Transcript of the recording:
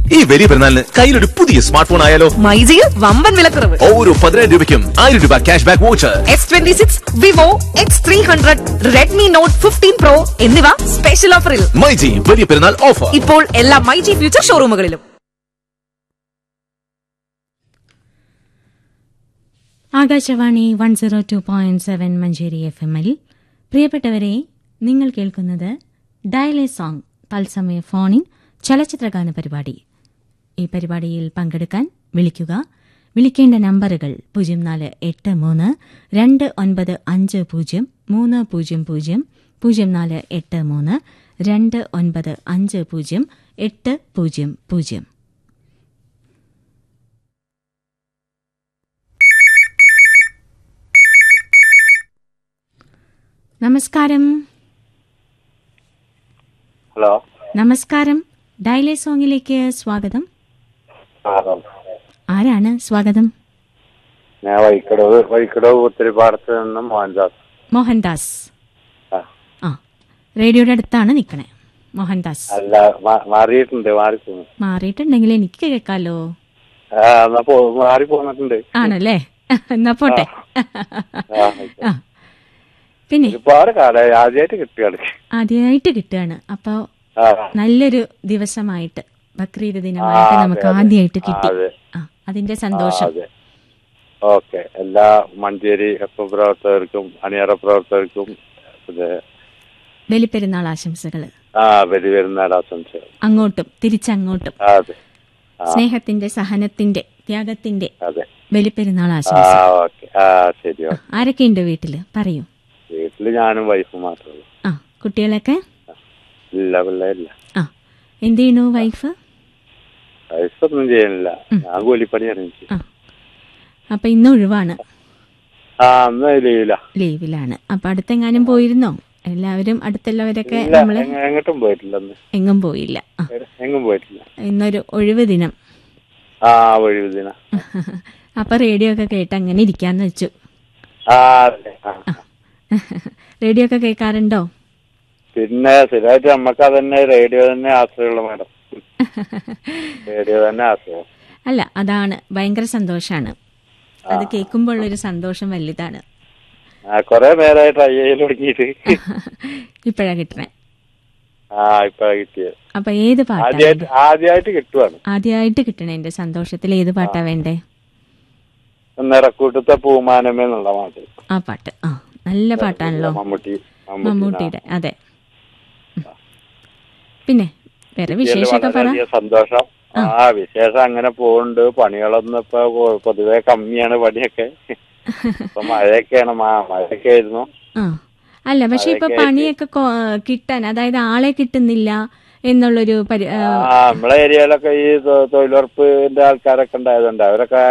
ഈ വലിയ പെരുന്നാളിന് കയ്യിലൊരു പുതിയ സ്മാർട്ട് ഫോൺ ആയാലോ മൈജിയിൽ വമ്പൻ വിലക്കുറവ് ഓരോ പതിനായിരം രൂപയ്ക്കും ആയിരം രൂപ cash back voucher S twenty six Vivo X three hundred Redmi Note fifteen Pro എന്നിവ സ്പെഷ്യൽ ഓഫറിൽ മൈജി വലിയ പെരുന്നാൾ ഓഫർ ഇപ്പോൾ എല്ലാ മൈജി ഫ്യൂച്ചർ ഷോറൂമുകളിലും Akashvani one zero two point seven Manjeri F എമ്മിൽ പ്രിയപ്പെട്ടവരെ നിങ്ങൾ കേൾക്കുന്നത് ഡയലേ സോങ് തത്സമയ ഫോണിൻ ചലച്ചിത്രഗാന പരിപാടി ഈ പരിപാടിയിൽ പങ്കെടുക്കാൻ വിളിക്കുക വിളിക്കേണ്ട നമ്പറുകൾ പൂജ്യം നാല് എട്ട് മൂന്ന് രണ്ട് ഒൻപത് അഞ്ച് പൂജ്യം മൂന്ന് പൂജ്യം പൂജ്യം പൂജ്യം നാല് എട്ട് മൂന്ന് രണ്ട് ഒൻപത് അഞ്ച് പൂജ്യം എട്ട് പൂജ്യം പൂജ്യം നമസ്കാരം ഹലോ നമസ്കാരം ഡയലേ സോങ്ങിലേക്ക് സ്വാഗതം ആറാം ആരാണ് സ്വാഗതം ഞാൻ വൈക്കടവ് വൈക്കടവ് ഒത്തിരി പാടത്ത് നിന്നും മോഹൻദാസ് മോഹൻദാസ് ആ. ആ റേഡിയോയുടെ അടുത്താണ് നിൽക്കണേ മോഹൻദാസ് അല്ല മാ- മാറിയിട്ടുണ്ട് മാറിപ്പോന്നു മാറിയിട്ടുണ്ടെങ്കിൽ എനിക്ക് കേൾക്കാലോ ആ എന്നാ പോ മാറി പോന്നിട്ടുണ്ട് ആണല്ലേ എന്നാ പോട്ടെ ആ, ആ പിന്നെ ഒരുപാട് കാലമായി ആദ്യമായിട്ട് കിട്ടിയാണ് ആദ്യമായിട്ട് കിട്ടുകയാണ് അപ്പൊ ആ നല്ലൊരു ദിവസമായിട്ട് ബക്രീദ് ദിനമായിട്ട് ആ, നമുക്ക് അതെ, അതെ. ആദ്യമായിട്ട് കിട്ടി ആ, അതെ. ആ അതിന്റെ ആ, സന്തോഷം അതെ ഓക്കെ എല്ലാ മഞ്ചേരി എഫ് എം പ്രവർത്തകർക്കും അണിയറ പ്രവർത്തകർക്കും ഇത് ബലിപ്പെരുന്നാൾ ആശംസകൾ ആ വലിയ പെരുന്നാൾ ആശംസകൾ അങ്ങോട്ടും തിരിച്ചങ്ങോട്ടും ആ, അതെ ആ സ്നേഹത്തിന്റെ സഹനത്തിന്റെ ത്യാഗത്തിന്റെ അതെ ബലിപ്പെരുന്നാൾ ആ ആശംസ ഓക്കെ ആ ശരി ഓക്കെ ആരൊക്കെയുണ്ട് വീട്ടില് പറയൂ വീട്ടില് ഞാനും വൈഫും മാത്രമേ ഉള്ളൂ ആ കുട്ടികളൊക്കെ ഇല്ല പിള്ളേരില്ല ആ എന്ത് ചെയ്യണു വൈഫ് വയസ്സൊന്നും ചെയ്യണില്ല ഞാൻ കൂലിപ്പണിയാണ് എനിക്ക് ആ അപ്പൊ ഇന്ന് ഒഴിവാണ് ആ അന്ന് ലീവില്ല ലീവിലാണ് അപ്പൊ അടുത്തെങ്ങാനും പോയിരുന്നോ എല്ലാവരും അടുത്തുള്ളവരൊക്കെ ഇല്ല നമ്മള് എങ്ങ- എങ്ങോട്ടും പോയിട്ടില്ല അന്ന് എങ്ങും പോയില്ല ആ എങ്ങും പോയിട്ടില്ല ഇന്നൊരു ഒഴിവ് ദിനം ആ ഒഴിവ് ദിന അപ്പൊ റേഡിയോ ഒക്കെ കേട്ട് അങ്ങനെ ഇരിക്കാന്ന് വെച്ചു ആ അതെ ആ. റേഡിയോ ഒക്കെ കേൾക്കാറുണ്ടോ പിന്നെ സ്ഥിരമായിട്ട് നമുക്ക് അതന്നെ റേഡിയോ തന്നെ ആശ്രയമുള്ള മാഡം റേഡിയോ തന്നെ ആശ്രയം അല്ല അതാണ് ഭയങ്കര സന്തോഷാണ് അത് കേൾക്കുമ്പോഴുള്ളൊരു സന്തോഷം വലുതാണ് ആ കൊറേ നേരമായി ട്രൈ ചെയ്യൽ തുടങ്ങിയിട്ട് ഇപ്പോഴാ കിട്ടണേ ആ ഇപ്പഴാ കിട്ടിയത് അപ്പൊ ഏത് പാട്ടാ ആദ്യമായിട്ട് ആദ്യമായിട്ട് കിട്ടുവാണ് ആദ്യമായിട്ട് കിട്ടണേ എന്റെ സന്തോഷത്തിൽ ഏത് പാട്ടാ വേണ്ടേ നിറക്കൂട്ടത്തെ പൂമാനമേ എന്നുള്ള പാട്ട് ആ പാട്ട് ആ നല്ല പാട്ടാണല്ലോ മമ്മൂട്ടി മമ്മൂട്ടി മമ്മൂട്ടിയുടെ അതെ ഉം. പിന്നെ വേറെ വിശേഷമൊക്കെ പറ വളരെയധികം സന്തോഷം ആ വിശേഷം അങ്ങനെ പോകുന്നുണ്ട് പണികളൊന്നും ഇപ്പൊ പൊ- പൊതുവെ കമ്മിയാണ് പണിയൊക്കെ ഇപ്പൊ മഴയൊക്കെയാണ് മാ- മഴയൊക്കെ ആയിരുന്നു ആ അല്ല പക്ഷെ ഇപ്പൊ അതൊക്കെ പണിയൊക്കെ കൊ- കിട്ടാൻ അതായത് ആളെ കിട്ടുന്നില്ല എന്നുള്ളൊരു പരി ആ, ആ നമ്മളെ ഏരിയയിലൊക്കെ ഈ തൊ- തൊഴിലുറപ്പിന്റെ ആൾക്കാരൊക്കെ ഉണ്ടായതുകൊണ്ട് അവരൊക്കെ